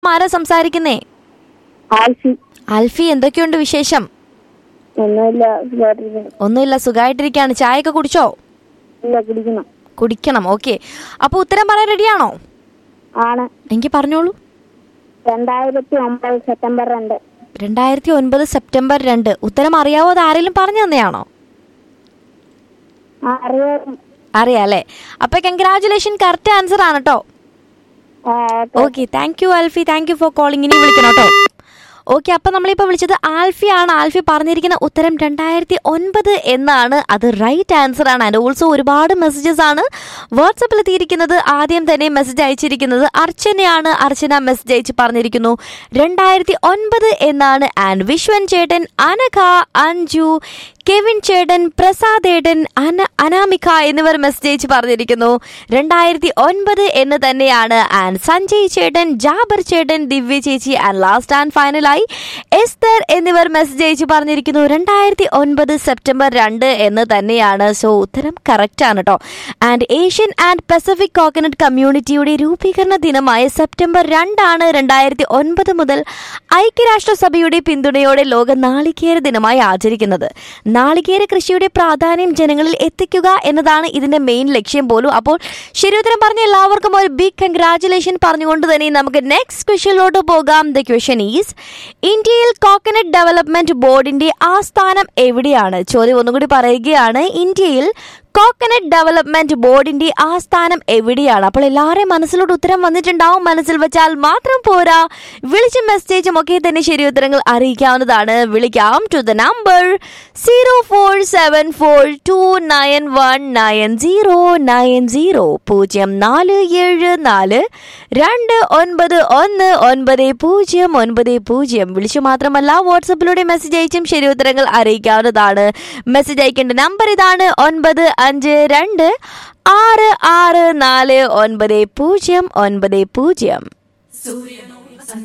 ആരാ സംസാരിക്കുന്നേ ആൽഫി ആൽഫി എന്തൊക്കെയുണ്ട് വിശേഷം ഒന്നുമില്ല സുഖമായിട്ടിരിക്കുന്നു ഒന്നുമില്ല സുഖമായിട്ടിരിക്കാണ് ചായയൊക്കെ കുടിച്ചോ ഇല്ല കുടിക്കണം കുടിക്കണം ഓക്കെ അപ്പൊ ഉത്തരം പറയാൻ റെഡിയാണോ ആണ് എനിക്ക് പറഞ്ഞോളൂ രണ്ടായിരത്തി ഒമ്പത് സെപ്റ്റംബർ രണ്ട് രണ്ടായിരത്തി ഒൻപത് സെപ്റ്റംബർ രണ്ട് ഉത്തരം അറിയാവോ അത് ആരെങ്കിലും പറഞ്ഞു തന്നെയാണോ ആ അറിയാം അറിയാം അല്ലേ അപ്പൊ കൺഗ്രാചുലേഷൻ കറക്റ്റ് ആൻസർ ആണ് കേട്ടോ ആ, okay. Okay thank you Alfie thank you for calling ഇനി വിളിക്കണം കേട്ടോ ഓക്കെ അപ്പൊ നമ്മളിപ്പോ വിളിച്ചത് ആൽഫി ആണ് ആൽഫി പറഞ്ഞിരിക്കുന്ന ഉത്തരം രണ്ടായിരത്തി ഒൻപത് എന്നാണ് അത് റൈറ്റ് ആൻസർ ആണ് ആൻഡ് ഓൾസോ ഒരുപാട് മെസ്സേജസ് ആണ് വാട്സപ്പിൽ എത്തിയിരിക്കുന്നത് ആദ്യം തന്നെ മെസ്സേജ് അയച്ചിരിക്കുന്നത് അർച്ചനയാണ് അർച്ചന മെസ്സേജ് അയച്ച് പറഞ്ഞിരിക്കുന്നു രണ്ടായിരത്തി ഒൻപത് എന്നാണ് ആൻഡ് വിശ്വൻ ചേട്ടൻ അനഘ അഞ്ജു കെവിൻ ചേട്ടൻ പ്രസാദേടൻ അന അനാമിക എന്നിവർ മെസ്സേജ് അയച്ച് പറഞ്ഞിരിക്കുന്നു രണ്ടായിരത്തി ഒൻപത് എന്ന് തന്നെയാണ് ആൻഡ് സഞ്ജയ് ചേട്ടൻ ജാബർ ചേട്ടൻ ദിവ്യ ചേച്ചി ആൻഡ് ലാസ്റ്റ് ആൻഡ് ഫൈനലായി എസ്തർ എന്നിവർ മെസ്സേജ് അയച്ച് പറഞ്ഞിരിക്കുന്നു രണ്ടായിരത്തി ഒൻപത് സെപ്റ്റംബർ രണ്ട് എന്ന് തന്നെയാണ് സോ ഉത്തരം കറക്റ്റ് ആണ് കേട്ടോ and Asian and Pacific coconut കമ്മ്യൂണിറ്റിയുടെ രൂപീകരണ ദിനമായ സെപ്റ്റംബർ രണ്ടാണ് രണ്ടായിരത്തി ഒൻപത് മുതൽ ഐക്യരാഷ്ട്രസഭയുടെ പിന്തുണയോടെ ലോക നാളികേര ദിനമായി ആചരിക്കുന്നത് നാളികേര കൃഷിയുടെ പ്രാധാന്യം ജനങ്ങളിൽ എത്തിക്കുക എന്നതാണ് ഇതിന്റെ മെയിൻ ലക്ഷ്യം പോലും അപ്പോൾ ശരിയുത്തരം പറഞ്ഞ എല്ലാവർക്കും ഒരു ബിഗ് കൺഗ്രാറ്റുലേഷൻ പറഞ്ഞുകൊണ്ട് തന്നെ നമുക്ക് നെക്സ്റ്റ് ക്വസ്റ്റ്യനിലോട്ട് പോകാം ദ ക്വസ്റ്റ്യൻ ഈസ് ഇന്ത്യയിൽ കോക്കനട്ട് ഡെവലപ്മെന്റ് ബോർഡിന്റെ ആസ്ഥാനം എവിടെയാണ് ചോദ്യം ഒന്നുകൂടി പറയുകയാണ് ഇന്ത്യയിൽ കോക്കനട്ട് ഡെവലപ്മെന്റ് ബോർഡിന്റെ ആസ്ഥാനം എവിടെയാണ് അപ്പോൾ എല്ലാവരെയും മനസ്സിലോട്ട് ഉത്തരം വന്നിട്ടുണ്ടാവും മനസ്സിൽ വെച്ചാൽ മാത്രം പോരാ വിളിച്ചും മെസ്സേജും ഒക്കെ തന്നെ ശരി ഉത്തരങ്ങൾ അറിയിക്കാവുന്നതാണ് വിളിക്കാം to the number zero four seven four two nine one nine zero nine zero പൂജ്യം നാല് ഏഴ് നാല് രണ്ട് ഒൻപത് ഒന്ന് ഒൻപത് പൂജ്യം ഒൻപത് പൂജ്യം വിളിച്ചു മാത്രമല്ല വാട്സപ്പിലൂടെ മെസ്സേജ് അയച്ചും ശരി ഉത്തരങ്ങൾ അറിയിക്കാവുന്നതാണ് മെസ്സേജ് അയക്കേണ്ട നമ്പർ ഇതാണ് ഒൻപത് അഞ്ച് രണ്ട് ആറ് ആറ് നാല് ഒൻപത് പൂജ്യം ഒൻപത് പൂജ്യം സൂര്യനോ